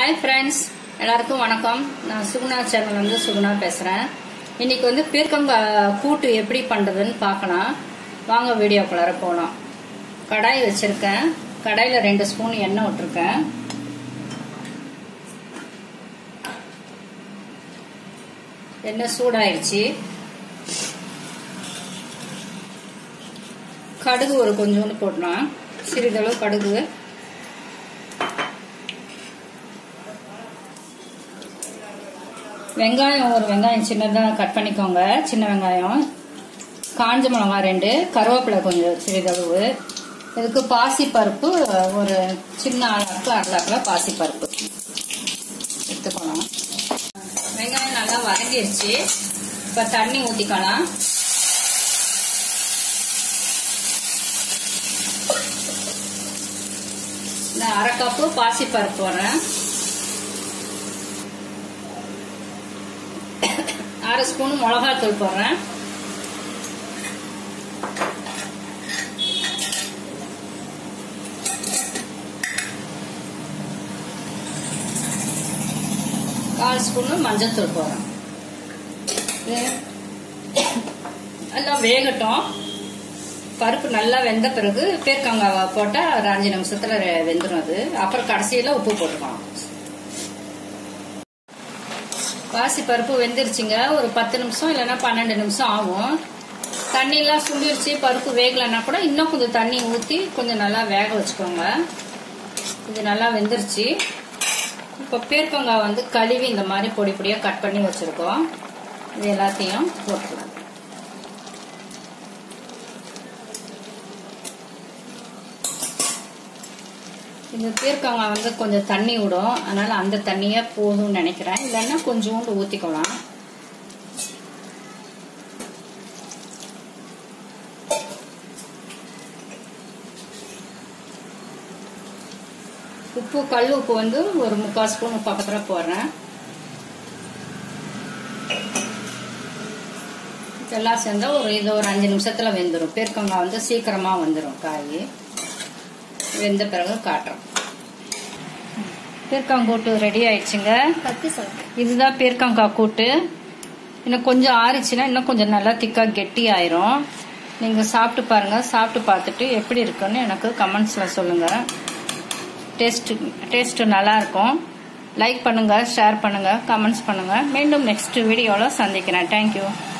hi friends எல்லாருக்கும் வணக்கம் நான் சுகுணா சேனல் வந்து சுகுணா பேசுகிறேன் இன்னைக்கு வந்து பீர்க்கங்காய் கூட்டு எப்படி பண்ணுறதுன்னு பார்க்கலாம் வாங்க வீடியோக்குள்ளார போகலாம் கடாய் வச்சுருக்கேன் கடாயில் ரெண்டு ஸ்பூன் எண்ணெய் விட்டுருக்கேன் எண்ணெய் சூடாயிடுச்சு கடுகு ஒரு கொஞ்சோண்டு போடலாம் சிறிதளவு கடுகு வெங்காயம் ஒரு வெங்காயம் சின்னதாக கட் பண்ணிக்கோங்க சின்ன வெங்காயம் காஞ்ச மிளகா ரெண்டு கருவேப்பிலை கொஞ்சம் சிறிதளவு இதுக்கு பாசிப்பருப்பு ஒரு சின்ன அளவுக்கு அரை பாசிப்பருப்பு எடுத்துக்கலாம் வெங்காயம் நல்லா வதங்கிடுச்சு இப்போ தண்ணி ஊற்றிக்கலாம் இந்த அரை கப்பு பாசிப்பருப்பு போடுறேன் அரை ஸ்பூன் மிளகாத்தூள் போடுறேன் கால் ஸ்பூனு மஞ்சத்தூள் போடுறேன் எல்லாம் வேகட்டும் பருப்பு நல்லா வெந்த பிறகு பேர்க்கங்காவை போட்டால் ஒரு அஞ்சு நிமிஷத்தில் வெந்துடும் அது அப்புறம் கடைசியில் உப்பு போட்டுக்கலாம் பாசி பருப்பு வெந்துருச்சுங்க ஒரு பத்து நிமிஷம் இல்லைன்னா பன்னெண்டு நிமிஷம் ஆகும் தண்ணியெல்லாம் சுண்டிருச்சு பருப்பு வேகலைன்னா கூட இன்னும் கொஞ்சம் தண்ணி ஊற்றி கொஞ்சம் நல்லா வேக வச்சுக்கோங்க இது நல்லா வெந்துருச்சு இப்போ பேர்க்கங்காய் வந்து கழுவி இந்த மாதிரி பொடி பொடியாக கட் பண்ணி வச்சுருக்கோம் இது எல்லாத்தையும் போட்டுக்கலாம் இந்த பீர்க்கங்காய் வந்து கொஞ்சம் தண்ணி விடும் அதனால அந்த தண்ணியே போதும்னு நினைக்கிறேன் இல்லைன்னா கொஞ்சோண்டு ஊற்றிக்கலாம் உப்பு கல் உப்பு வந்து ஒரு முக்கால் ஸ்பூன் பக்கத்தில் போடுறேன் இதெல்லாம் சேர்ந்தா ஒரு இது ஒரு அஞ்சு நிமிஷத்துல வெந்துடும் பீர்க்கங்காய் வந்து சீக்கிரமா வந்துடும் காய் வெந்த பிறகு காட்டுறோம் பீர்க்கங்கூட்டு ரெடி ஆயிடுச்சுங்க இதுதான் பீர்க்கங்காய் கூட்டு இன்னும் கொஞ்சம் ஆறிச்சுன்னா இன்னும் கொஞ்சம் நல்லா திக்காக கெட்டி ஆயிரும் நீங்கள் சாப்பிட்டு பாருங்கள் சாப்பிட்டு பார்த்துட்டு எப்படி இருக்குன்னு எனக்கு கமெண்ட்ஸில் சொல்லுங்கள் டேஸ்ட்டு டேஸ்ட்டு நல்லாயிருக்கும் லைக் பண்ணுங்கள் ஷேர் பண்ணுங்கள் கமெண்ட்ஸ் பண்ணுங்கள் மீண்டும் நெக்ஸ்ட் வீடியோவில் சந்திக்கிறேன் தேங்க்யூ